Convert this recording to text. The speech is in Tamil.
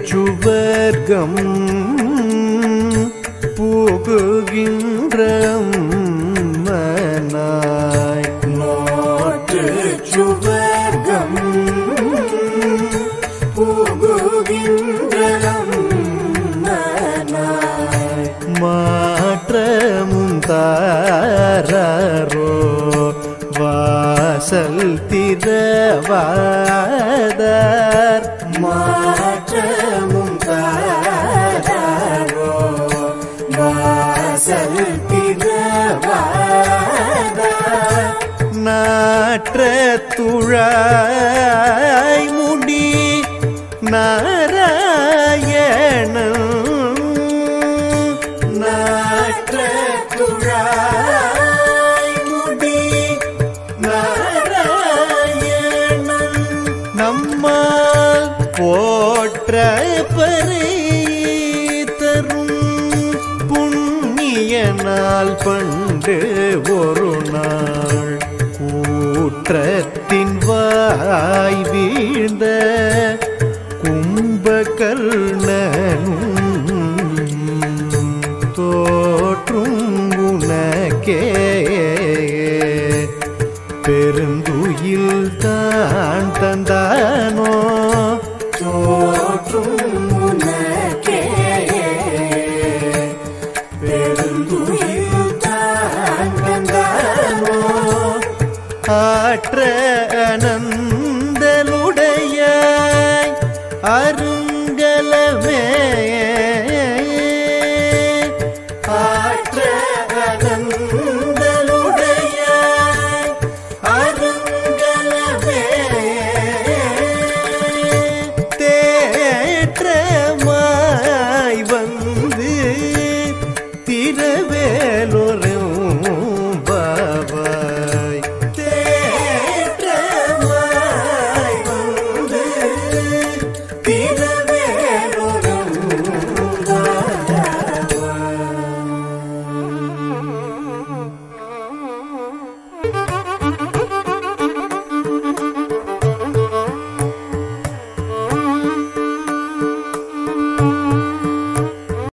சுவர்க்கம் புகுகின்ற மனாய் நோற்று சுவர்க்கம் புகுகின்றனம் மனாய் மாற்றமும் தாரோ வாசல் திரவாதார் மாற்றமும் தாரோ வாசல் திரவாதா நாற்ற துழாய் முடி நாராயணன் நாற்ற துழாய் முடி நாராயணன் நம்மால் போற்ற பறை தரும் புண்ணியனால் பண்டு ஒரு நாள் கூற்றத்தின் வாய் வீழ்ந்த கும்பகர்ணனும் தோற்றும் உனக்கே பெருந்துயில் தான் தந்தானோ தோற்றும் உனக்கே பெருந்துயில் தான் தந்தானோ ஆற்ற